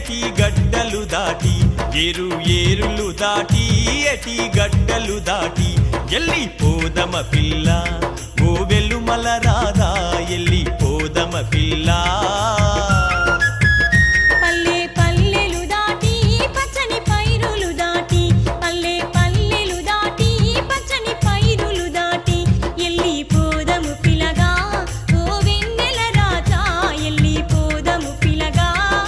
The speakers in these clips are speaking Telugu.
ఎటి గడ్డలు దాటి ఏరు ఏరులు దాటి ఎటి గడ్డలు దాటి ఎల్లి పోదమ పిల్ల ఓ వెలుమల రాదా ఎల్లి పోదమ పిల్ల పల్లె పల్లెలు దాటి పచ్చని పైరులు దాటి పల్లె పల్లెలు దాటి పచ్చని పైరులు దాటి ఎల్లి పోదము పిలగా ఓ వెన్నెల రాజా ఎల్లి పోదము పిలగా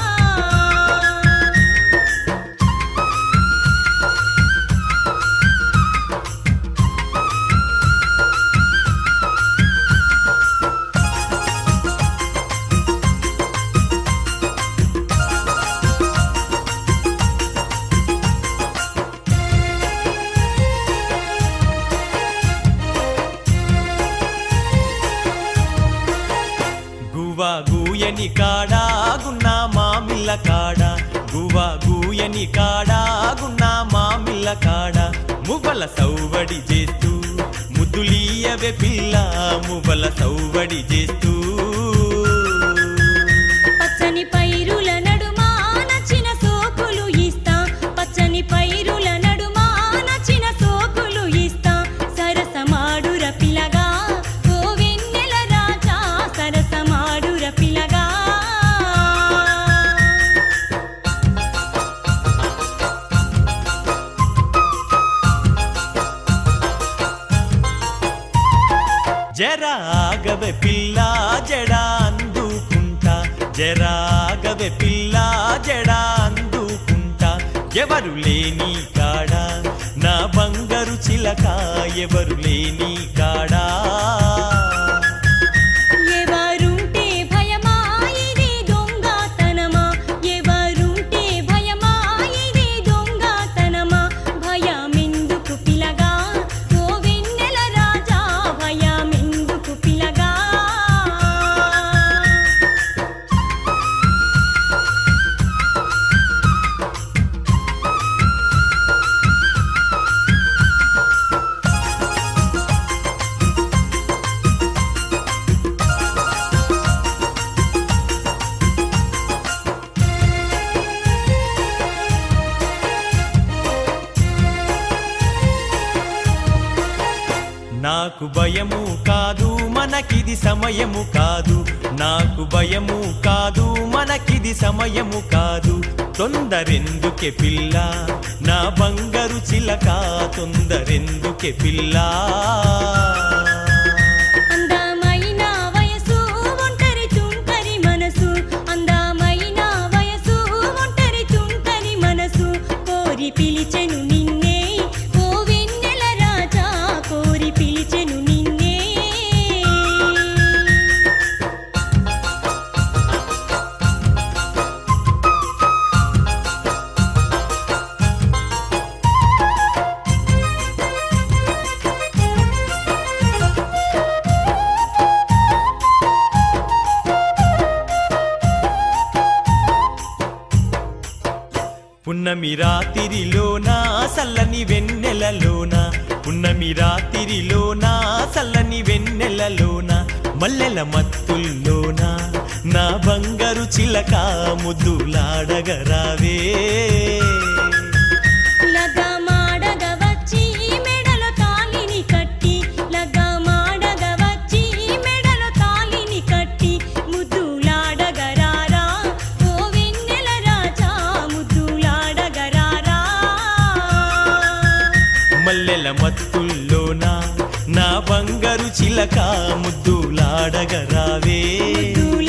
గువ్వ గూయని కాడా గున్నా మామిల్ల కాడా గువ్వ గూయని కాడా గున్నా మామిల్ల కాడా మువ్వల సౌవడి చేస్తూ ముద్దులీయవే పిల్ల మువ్వల సౌవడి చేస్తూ పచ్చని పైరుల నడుమా నచ్చిన సోకులు ఇస్తా పచ్చని పైరుల నడుమా నచ్చిన సోకులు ఇస్తా సరసమాడుర పిలగా ఓ వెన్నెల రాజా సరసమాడుర పిలగా జరాగవె పిల్ల జడా అందుకుంటా జరాగవె పిల్ల జడా అందుకుంటా ఎవరు లేని కాడా నా బంగారు చిలక ఎవరు లేని కాడా ఎవరుంటే భయమా ఇది దొంగతనమా ఎవరుంటే భయమా ఇది దొంగతనమా భయమెందుకు పిలగా ఓ వెన్నెల రాజా భయమెందుకు పిలగా నాకు భయము కాదు మనకిది సమయము కాదు నాకు భయము కాదు మనకిది సమయము కాదు తొందరెందుకే పిల్ల నా బంగారు చిలక తొందరెందుకే పిల్ల అందమైన వయసు ఒంటరి తుంటరి మనసు అందమైన వయసు ఒంటరి తుంటరి మనసు కోరి పిలిచెను నిన్నే ఓ వెన్నెల రాజా కోరి పిలిచెను నిన్నే పున్నమి రాతిరిలోనా సల్లని వెన్నెలలోన పున్నమి రాతిరిలోన సల్లని వెన్నెలలోన మల్లెల మత్తుల్లోన నా బంగారు చిలక ముద్దులాడగరావే లగమాడగ వచ్చి మెడలో తాలిని కట్టి లగమాడగ వచ్చి మెడలో తాలిని కట్టి ముద్దులాడగరారా ఓ వెన్నెల రాజా ముద్దులాడగరారా మల్లెల మత్తుల్లోన నా బంగారు చిలక ముద్దులాడగరావే ముద్దులాడగరారా